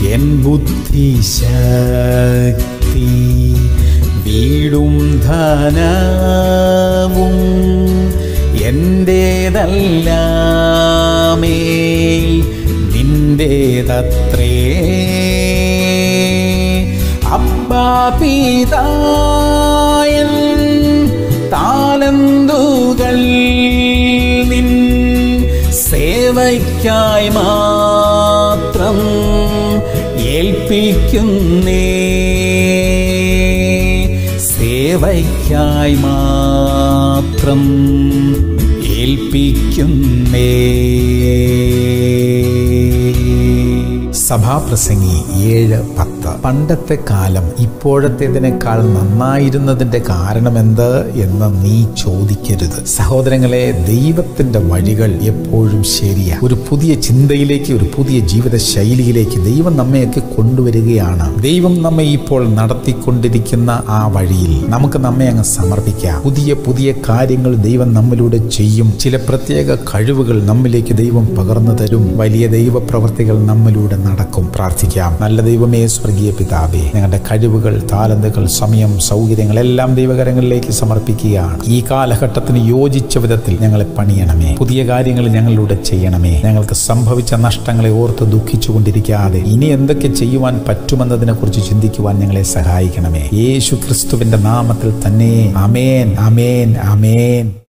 N ബുദ്ധിശക്തി വീടും ധനവും എൻ്റേതല്ലാമേ നിന്റേതത്രേ അബ്ബാ പിതായൻ താലന്തുകൾ നിൻ സേവയ്ക്കായി മാത്രം ഏൽപ്പിക്കുന്നേ സേവയ്ക്കായി മാത്രം ഏൽപ്പിക്കുന്നേ സഭാപ്രസംഗി ഏഴ് പത്ത് പണ്ടത്തെ കാലം ഇപ്പോഴത്തേതിനേക്കാൾ നന്നായിരുന്നതിന്റെ കാരണമെന്ത് എന്ന് നീ ചോദിക്കരുത് സഹോദരങ്ങളെ ദൈവത്തിന്റെ വഴികൾ എപ്പോഴും ശരിയാണ് ഒരു പുതിയ ചിന്തയിലേക്ക് ഒരു പുതിയ ജീവിത ശൈലിയിലേക്ക് ദൈവം നമ്മയൊക്കെ കൊണ്ടുവരികയാണ് ദൈവം നമ്മെ ഇപ്പോൾ നടത്തിക്കൊണ്ടിരിക്കുന്ന ആ വഴിയിൽ നമുക്ക് നമ്മെ അങ്ങ് സമർപ്പിക്കാം പുതിയ പുതിയ കാര്യങ്ങൾ ദൈവം നമ്മിലൂടെ ചെയ്യും ചില പ്രത്യേക കഴിവുകൾ നമ്മിലേക്ക് ദൈവം പകർന്നു തരും വലിയ ദൈവ പ്രവർത്തികൾ നമ്മിലൂടെ നടക്കും പ്രാർത്ഥിക്കാം നല്ല ദൈവമേ സ്വർഗീയ പിതാവേ ഞങ്ങളുടെ കഴിവുകൾ താലന്തുകൾ സമയം സൗകര്യങ്ങൾ എല്ലാം ദൈവകരങ്ങളിലേക്ക് സമർപ്പിക്കുകയാണ് ഈ കാലഘട്ടത്തിന് യോജിച്ച വിധത്തിൽ ഞങ്ങളെ പണിയണമേ പുതിയ കാര്യങ്ങൾ ഞങ്ങളിലൂടെ ചെയ്യണമേ ഞങ്ങൾക്ക് സംഭവിച്ച നഷ്ടങ്ങളെ ഓർത്ത് ദുഃഖിച്ചു കൊണ്ടിരിക്കാതെ ഇനി എന്തൊക്കെ ചെയ്യുവാൻ പറ്റുമെന്നതിനെ കുറിച്ച് ചിന്തിക്കുവാൻ ഞങ്ങളെ സഹായിക്കണമേ യേശു ക്രിസ്തുവിന്റെ നാമത്തിൽ തന്നെ അമേൻ അമേൻ അമേൻ